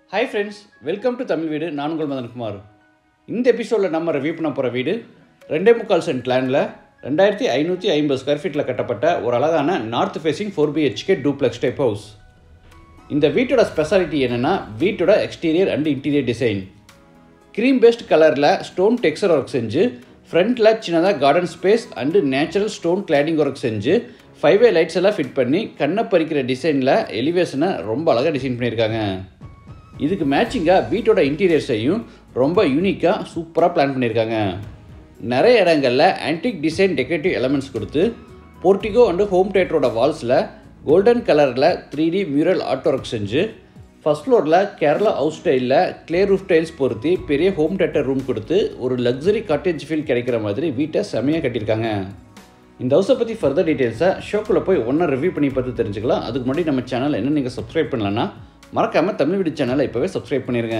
hi friends welcome to Tamil Veedu நான் உங்கள் மதன்குமார் இந்த எபிசோடில் நம்ம ரிவ்யூ பண்ண போகிற வீடு ரெண்டே முக்கால் சென்ட் லேண்டில் ரெண்டாயிரத்தி ஐநூற்றி ஐம்பது ஸ்கொயர் ஃபீட்டில் கட்டப்பட்ட ஒரு அழகான north facing four BHK duplex type house இந்த வீட்டோட ஸ்பெஷாலிட்டி என்னென்னா வீட்டோட exterior and interior design cream paste கலரில் ஸ்டோன் டெக்ஸ்சர் ஒர்க் செஞ்சு ஃப்ரண்ட்டில் சின்னதாக garden space and natural stone cladding work செஞ்சு ஃபைவ் வே லைட்ஸ் எல்லாம் ஃபிட் பண்ணி கண்ணை பறிக்கிற டிசைனில் எலிவேஷனை ரொம்ப அழகாக டிசைன் பண்ணியிருக்காங்க இதுக்கு மேட்சிங்காக வீட்டோட இன்டீரியர்ஸையும் ரொம்ப யூனிக்காக சூப்பராக பிளான் பண்ணியிருக்காங்க நிறைய இடங்களில் ஆன்டிக் டிசைன் டெக்கரேட்டிவ் எலமெண்ட்ஸ் கொடுத்து போர்ட்டிகோ அண்டு ஹோம் தேட்டரோட வால்ஸில் கோல்டன் கலரில் three D mural art work செஞ்சு ஃபஸ்ட் ஃப்ளோரில் கேரளா ஹவுஸ் ஸ்டைலில் கிளே ரூஃப் டைல்ஸ் பொருத்தி பெரிய ஹோம் தேட்டர் ரூம் கொடுத்து ஒரு லக்ஸரி காட்டேஜ் ஃபீல் கிடைக்கிற மாதிரி வீட்டை செமையாக கட்டியிருக்காங்க இந்த ஹவுஸை பற்றி ஃபர்தர் டீட்டெயில்ஸை ஷோக்குள்ளே போய் ஒன்றா ரிவ்யூ பண்ணி பார்த்து தெரிஞ்சுக்கலாம் அதுக்கு முன்னாடி நம்ம சேனல் என்ன நீங்கள் சப்ஸ்கிரைப் பண்ணலன்னா மறக்காமல் தமிழ் வீடு சேனலை இப்போவே சப்ஸ்கிரைப் பண்ணிடுங்க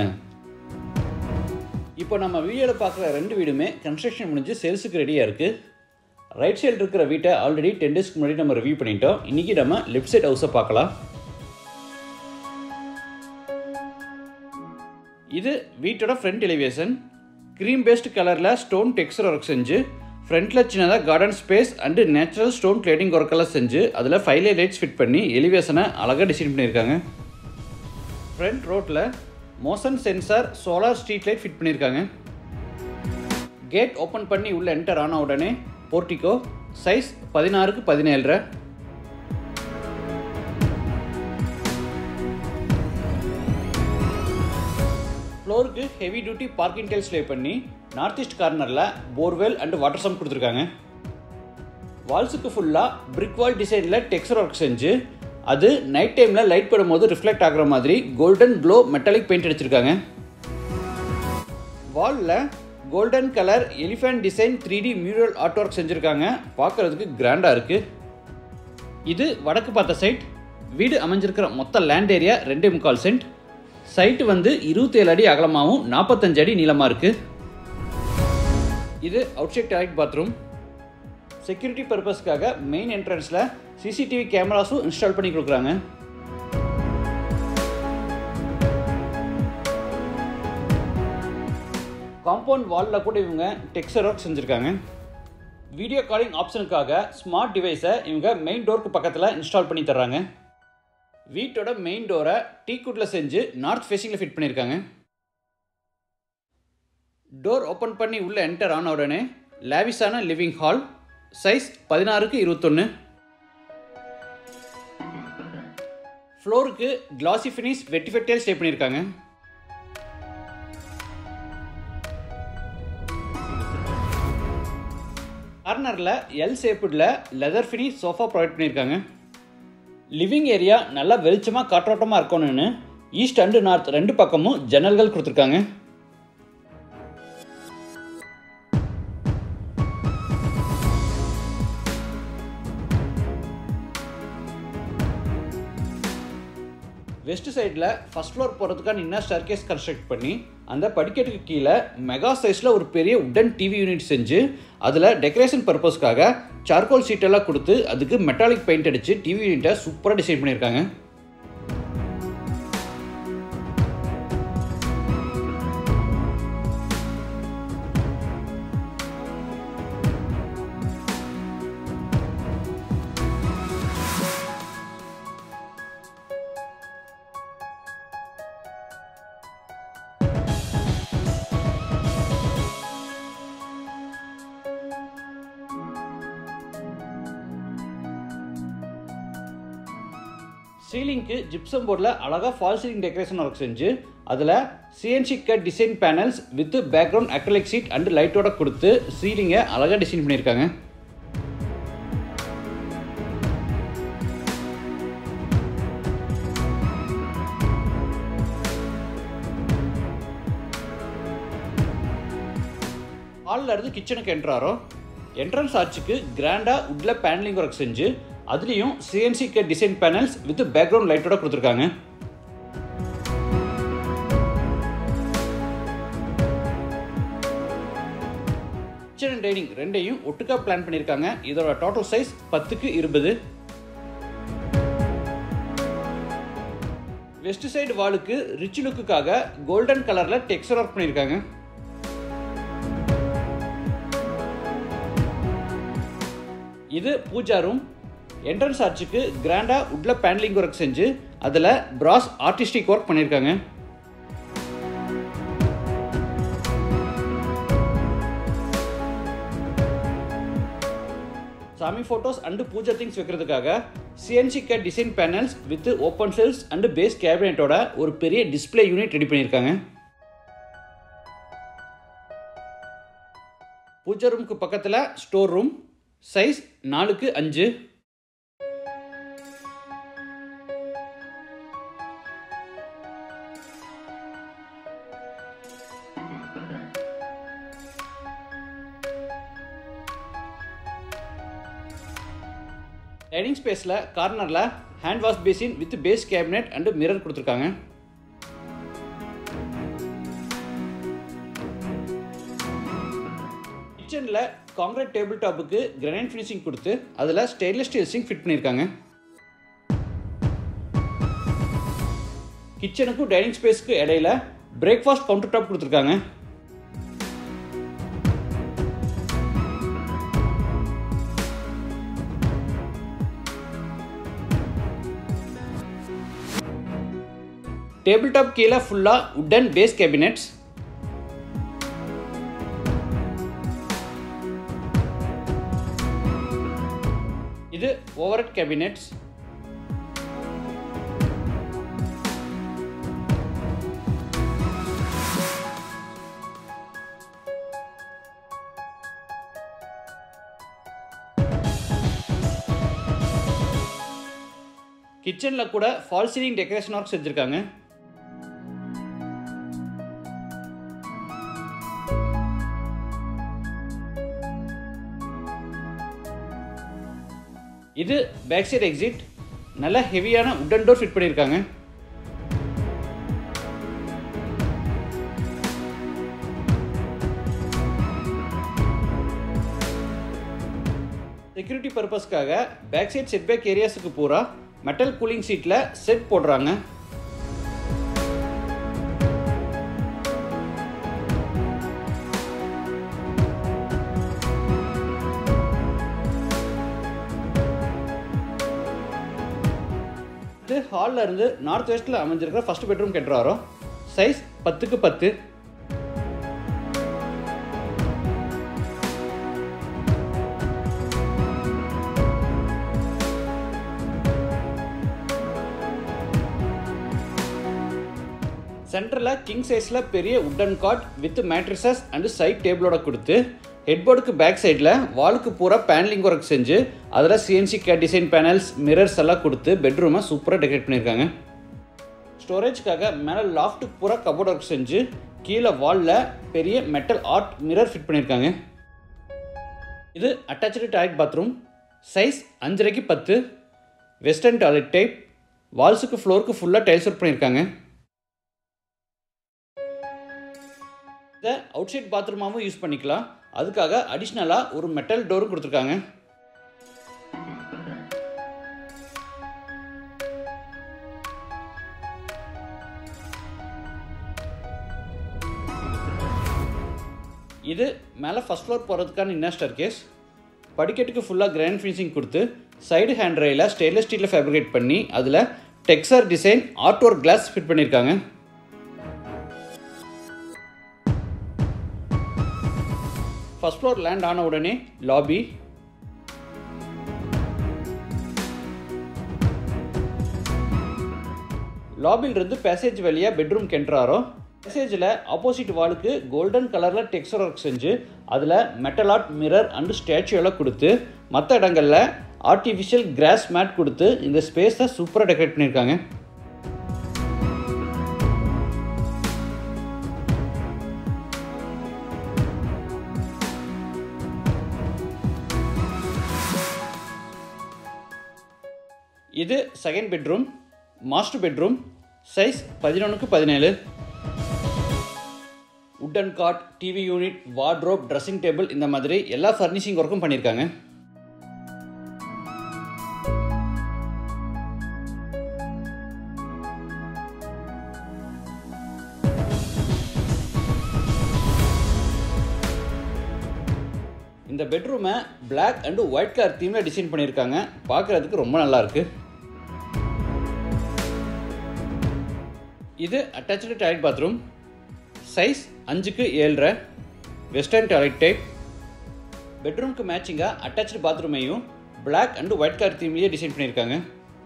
இப்போ நம்ம வீடியோவில் பார்க்குற ரெண்டு வீடுமே கன்ஸ்ட்ரக்ஷன் முடிஞ்சு சேல்ஸுக்கு ரெடியாக இருக்குது ரைட் சைடு இருக்கிற வீட்டை ஆல்ரெடி டென் டேஸ்க்கு முன்னாடி நம்ம ரிவ்யூ பண்ணிட்டோம் இன்றைக்கி நம்ம லெஃப்ட் சைட் ஹவுஸை பார்க்கலாம் இது வீட்டோட ஃப்ரண்ட் எலிவேஷன் க்ரீம் பேஸ்ட் கலரில் ஸ்டோன் டெக்ஸ்டர் ஒர்க் செஞ்சு ஃப்ரண்ட்டில் சின்னதாக garden space and natural stone cladding ஒர்க்கெல்லாம் செஞ்சு அதில் ஃபைவ்லே லைட்ஸ் ஃபிட் பண்ணி எலிவேஷனை அழகாக டிசைன் பண்ணியிருக்காங்க ஃப்ரண்ட் ரோட்டில் motion sensor solar street light fit பண்ணியிருக்காங்க கேட் ஓப்பன் பண்ணி உள்ளே என்டர் ஆன உடனே போர்ட்டிகோ சைஸ் பதினாறுக்கு பதினேழரை ஃப்ளோருக்கு heavy duty parking tiles lay பண்ணி நார்த் ஈஸ்ட் கார்னரில் போர்வெல் அண்ட் வாட்டர் சம் கொடுத்துருக்காங்க வால்ஸுக்கு ஃபுல்லாக பிரிக் வால் டிசைனில் டெக்ஸ்டர் ஒர்க் செஞ்சு அது நைட் டைமில் லைட் படும்போது ரிஃப்ளெக்ட் ஆகிற மாதிரி கோல்டன் க்ளோ மெட்டாலிக் பெயிண்ட் அடிச்சிருக்காங்க வாலில் golden colour elephant design three D mural art work செஞ்சுருக்காங்க பார்க்குறதுக்கு கிராண்டாக இருக்குது இது வடக்கு பார்த்த சைட் வீடு அமைஞ்சிருக்கிற மொத்த லேண்ட் ஏரியா ரெண்டே முக்கால் சென்ட் சைட்டு வந்து இருபத்தேழு அடி அகலமாகவும் நாற்பத்தஞ்சு அடி நீளமாக இருக்குது இது outside toilet bathroom security பர்பஸ்க்காக மெயின் என்ட்ரன்ஸில் சிசிடிவி கேமராஸும் இன்ஸ்டால் பண்ணி கொடுக்குறாங்க காம்பவுண்ட் வாலில் கூட இவங்க டெக்ஸ்டர் ஒர்க் செஞ்சுருக்காங்க வீடியோ காலிங் ஆப்ஷனுக்காக ஸ்மார்ட் டிவைஸை இவங்க மெயின் டோருக்கு பக்கத்தில் இன்ஸ்டால் பண்ணி தர்றாங்க வீட்டோட மெயின் டோரை டீக்குட்டில் செஞ்சு நார்த் ஃபேஸிங்கில் ஃபிட் பண்ணியிருக்காங்க டோர் ஓப்பன் பண்ணி உள்ளே என்டர் ஆன உடனே லேவிஸான லிவிங் ஹால் சைஸ் பதினாறுக்கு இருபத்தொன்று ஃப்ளோருக்கு கிளாசி ஃபினிஷ் வெட்டிஃபெட்டேல் ஸ்டே பண்ணியிருக்காங்க கார்னரில் எல் ஷேப்புடில் லெதர் ஃபினிஷ் சோஃபா ப்ரொவைட் பண்ணியிருக்காங்க லிவிங் ஏரியா நல்லா வெளிச்சமாக காற்றோட்டமாக இருக்கணும்னு ஈஸ்ட் அண்டு நார்த் ரெண்டு பக்கமும் ஜன்னல்கள் கொடுத்துருக்காங்க வெஸ்ட் சைடில் ஃபஸ்ட் ஃப்ளோர் போகிறதுக்கான இன்னர் ஸ்டார்கேஸ் கன்ஸ்ட்ரக்ட் பண்ணி அந்த படிக்கட்டுக்கு கீழே மெகா சைஸில் ஒரு பெரிய உடன் டிவி யூனிட் செஞ்சு அதில் டெக்கரேஷன் பர்பஸ்க்காக சார்கோல் சீட்டெல்லாம் கொடுத்து அதுக்கு மெட்டாலிக் பெயிண்ட் அடித்து டிவி யூனிட்டை சூப்பராக டிசைன் பண்ணியிருக்காங்க சீலிங்க்கு ஜிப்சம் போர்டில் அழகாக ஃபால் சீலிங் டெக்கரேஷன் ஒர்க் செஞ்சு அதில் CNC cut design panels with background acrylic sheet and லைட்டோட கொடுத்து சீலிங்கை அழகாக டிசைன் பண்ணியிருக்காங்க ஹாலில் இருந்து கிச்சனுக்கு என்ட்ராரோ என்ட்ரன்ஸ் ஆர்ச்சுக்கு கிராண்டாக உட்டில் பேனலிங் ஒர்க் செஞ்சு அதுலேயும் CNC cut design panels with background லைட்டோட கொடுத்துருக்காங்க கிச்சன் அண்ட் டைனிங் ரெண்டையும் ஒட்டுக்கா பிளான் பண்ணியிருக்காங்க இதோட டோட்டல் சைஸ் பத்துக்கு இருபது வெஸ்ட் சைடு வாலுக்கு ரிச் லுக்குக்காக கோல்டன் கலரில் டெக்ஸ்டர் ஒர்க் பண்ணியிருக்காங்க இது பூஜா ரூம் என்ட்ரன்ஸ் ஆர்ச்சுக்கு கிராண்டாக உட்டில் பேனலிங் ஒர்க் செஞ்சு அதில் பிராஸ் ஆர்டிஸ்டிக் ஒர்க் பண்ணியிருக்காங்க சாமி ஃபோட்டோஸ் அண்டு பூஜா திங்ஸ் வைக்கிறதுக்காக CNC cut design panels with open cells and base கேபினெட்டோட ஒரு பெரிய டிஸ்பிளே யூனிட் ரெடி பண்ணியிருக்காங்க பூஜா ரூமுக்கு பக்கத்தில் ஸ்டோர் ரூம் சைஸ் நாலுக்கு அஞ்சு டைனிங் ஸ்பேஸில் கார்னரில் hand wash basin with base cabinet and mirror கொடுத்துருக்காங்க கிச்சனில் காங்கிரீட் டேபிள் டாப்புக்கு கிரானைட் ஃபினிஷிங் கொடுத்து அதில் ஸ்டெயின்லெஸ் ஸ்டீல் சிங்க் ஃபிட் பண்ணியிருக்காங்க கிச்சனுக்கும் டைனிங் ஸ்பேஸ்க்கு இடையில பிரேக்ஃபாஸ்ட் கவுண்டர் டாப் கொடுத்துருக்காங்க டேபிள் டாப் கீழே ஃபுல்லாக உட்டன் பேஸ் கேபினெட்ஸ் இது ஓவர்ஹெட் கேபினெட்ஸ் கிச்சனில் கூட ஃபால் சீலிங் டெக்கரேஷன் ஒர்க் செஞ்சுருக்காங்க இது பேக் சைடு எக்ஸிட் நல்ல ஹெவியான உட்டன் டோர் ஃபிட் பண்ணியிருக்காங்க செக்யூரிட்டி பர்பஸ்க்காக பேக் சைட் செட் பேக் ஏரியாஸுக்கு பூரா மெட்டல் கூலிங் சீட்டில் செட் போடுறாங்க இது ஹாலில் இருந்து நார்த் வெஸ்ட்டில் அமைஞ்சிருக்கிற ஃபர்ஸ்ட் பெட்ரூம் கட்டுறாரோ சைஸ் பத்துக்கு பத்து சென்டரில் கிங் சைஸில் பெரிய wooden cot with mattresses and side டேபிளோட கொடுத்து ஹெட்போர்டுக்கு பேக் சைடில் வாலுக்கு பூரா பேனலிங் ஒர்க் செஞ்சு அதில் CNC cut design panels mirrors எல்லாம் கொடுத்து பெட்ரூமை சூப்பராக டெக்கரேட் பண்ணியிருக்காங்க ஸ்டோரேஜ்க்காக மேலே லாஃப்ட்டுக்கு பூரா கபோர்ட் ஒர்க் செஞ்சு கீழே வாலில் பெரிய மெட்டல் ஆர்ட் மிரர் ஃபிட் பண்ணியிருக்காங்க இது அட்டாச்சு டாய்லெட் பாத்ரூம் சைஸ் அஞ்சரைக்கு பத்து வெஸ்டர்ன் டாய்லெட் டைப் வால்ஸுக்கு ஃப்ளோருக்கு ஃபுல்லாக டைல்ஸ் ஒர்க் பண்ணியிருக்காங்க இதை அவுட் சைட் பாத்ரூமாகவும் யூஸ் பண்ணிக்கலாம் அதுக்காக அடிஷ்னலாக ஒரு மெட்டல் டோரும் கொடுத்துருக்காங்க இது மேலே ஃபஸ்ட் ஃப்ளோர் போகிறதுக்கான இன்னர் கேஸ் படிக்கட்டுக்கு ஃபுல்லாக கிராண்ட் ஃபினிஷிங் கொடுத்து சைடு ஹேண்ட் ரயில ஸ்டெயின்லெஸ் ஸ்டீலில் ஃபேப்ரிகேட் பண்ணி அதில் texture design art work glass fit பண்ணியிருக்காங்க ஃபஸ்ட் ஃப்ளோர் லேண்ட் ஆன உடனே லாபி லாபிலிருந்து பேசேஜ் வழியாக பெட்ரூம் கென்றாரோ பேசேஜில் ஆப்போசிட் வாலுக்கு கோல்டன் கலரில் டெக்ஸ்டர் ஒர்க் செஞ்சு அதில் metal art mirror and statue எல்லாம் கொடுத்து மற்ற இடங்களில் ஆர்டிஃபிஷியல் கிராஸ் மேட் கொடுத்து இந்த ஸ்பேஸை சூப்பராக டெக்கரேட் பண்ணியிருக்காங்க இது second bedroom master bedroom size பதினொன்றுக்கு பதினேழு wooden cot TV unit wardrobe dressing table இந்த மாதிரி எல்லா ஃபர்னிஷிங் ஒர்க்கும் பண்ணியிருக்காங்க இந்த பெட்ரூமை Black அண்டு ஒயிட் கலர் தீமில் டிசைன் பண்ணியிருக்காங்க பார்க்குறதுக்கு ரொம்ப நல்லா இருக்கு இது அட்டாச்சு டாய்லெட் பாத்ரூம் சைஸ் அஞ்சுக்கு ஏழரை வெஸ்டர்ன் டாய்லெட் டைப் பெட்ரூம்க்கு மேட்சிங்காக அட்டாச்சு பாத்ரூமையும் Black அண்டு ஒயிட் கலர் தீம்லேயே டிசைன் பண்ணியிருக்காங்க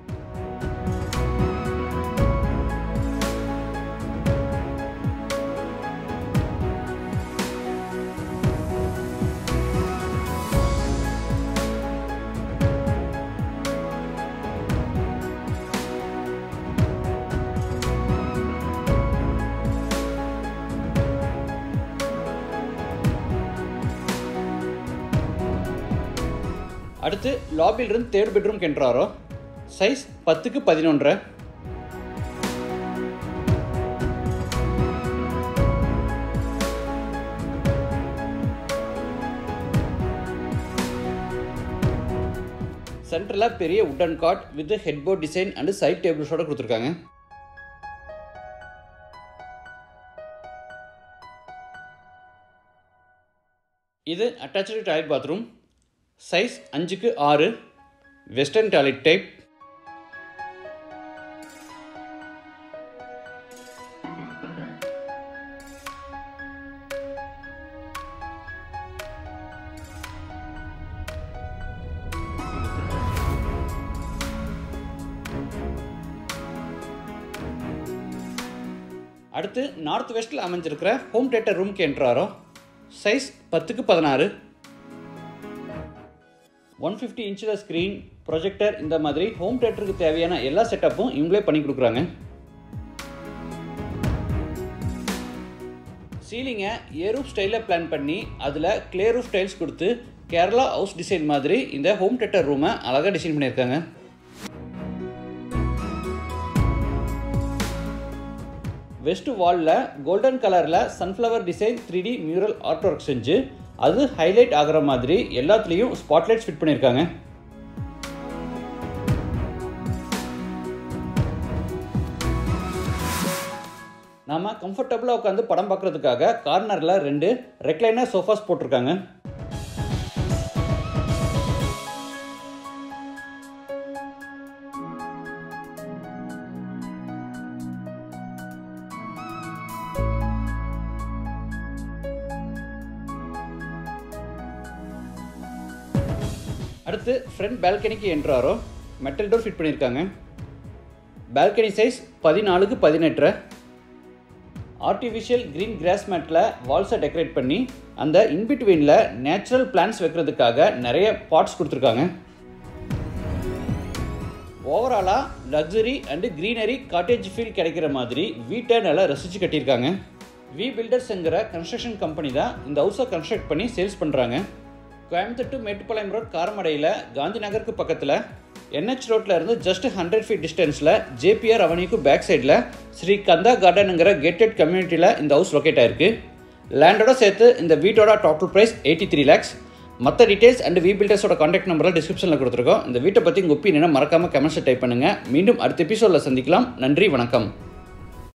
அடுத்து லாபியிலிருந்து தேர்ட் பெட்ரூம் கென்றாரோ சைஸ் பத்துக்கு பதினொன்றரை சென்டரில் பெரிய wooden cot with headboard design and side டேபிள்ஸோட கொடுத்துருக்காங்க இது அட்டாச்சு டாய்லெட் பாத்ரூம் சைஸ் அஞ்சுக்கு ஆறு வெஸ்டர்ன் டாய்லெட் டைப் அடுத்து நார்த் வெஸ்ட்டில் அமைஞ்சிருக்கிற ஹோம் தேட்டர் ரூம்க்கு என்ட்ராரோ சைஸ் பத்துக்கு பதினாறு ஒன் ஃபிஃப்டி இன்ச்சில் ஸ்க்ரீன் ப்ரொஜெக்டர் இந்த மாதிரி ஹோம் தேட்டருக்கு தேவையான எல்லா செட்டப்பும் இவங்களே பண்ணி கொடுக்குறாங்க சீலிங்கை ஏரூப் ஸ்டைலில் பிளான் பண்ணி அதில் கிளே ரூஃப் ஸ்டைல்ஸ் கொடுத்து கேரளா ஹவுஸ் டிசைன் மாதிரி இந்த ஹோம் தேட்டர் ரூமை அழகாக டிசைன் பண்ணியிருக்காங்க வெஸ்ட் வாலில் கோல்டன் கலரில் sunflower design three D mural art work செஞ்சு அது ஹைலைட் ஆகிற மாதிரி எல்லாத்துலேயும் ஸ்பாட்லைட்ஸ் ஃபிட் பண்ணியிருக்காங்க நாம் கம்ஃபர்டபுளாக உட்காந்து படம் பார்க்குறதுக்காக கார்னரில் ரெண்டு ரெக்லைனர் சோஃபாஸ் போட்டிருக்காங்க அடுத்து ஃப்ரண்ட் பால்கனிக்கு என்ட்ராரோ மெட்டல் டோர் ஃபிட் பண்ணியிருக்காங்க பால்கனி சைஸ் பதினாலுக்கு பதினெட்டரை ஆர்டிஃபிஷியல் க்ரீன் கிராஸ் மேட்டில் வால்ஸை டெக்கரேட் பண்ணி அந்த இன்பிட்வீனில் நேச்சுரல் பிளான்ஸ் வைக்கிறதுக்காக நிறைய பாட்ஸ் கொடுத்துருக்காங்க ஓவராலாக luxury and greenery cottage feel கிடைக்கிற மாதிரி வீட்டை நல்லா ரசித்து கட்டியிருக்காங்க வி பில்டர்ஸ்ங்கிற கன்ஸ்ட்ரக்ஷன் கம்பெனி தான் இந்த ஹவுஸை கன்ஸ்ட்ரக்ட் பண்ணி சேல்ஸ் பண்ணுறாங்க கோயம்புத்தூர் டு மேட்டுப்பாளையம் ரோட் காரமடையில் காந்தி நகருக்கு பக்கத்தில் என்ஹெச் ரோட்டில் இருந்து ஜஸ்ட் ஹண்ட்ரட் ஃபீட் டிஸ்டன்ஸில் ஜேபிஆர் அவனிக்கு பேக் சைடில் ஸ்ரீ கந்தா கார்டனுங்கிற கேட்டட் கம்யூனிட்டியில் இந்த ஹவுஸ் லொக்கேட் ஆயிருக்கு லேண்டோட சேர்த்து இந்த வீட்டோட total price eighty three lakhs மற்ற டீடைல்ஸ் அண்ட் வி பில்டர்ஸோட காண்டாக்ட் நம்பரில் டிஸ்கிரிப்ஷனில் கொடுத்துருக்கோம் இந்த வீட்டை பற்றி உங்கள் ஒப்பீனியனை மறக்காமல் கமெண்ட்ஸை டைப் பண்ணுங்கள் மீண்டும் அடுத்த எபிசோடில் சந்திக்கலாம் நன்றி வணக்கம்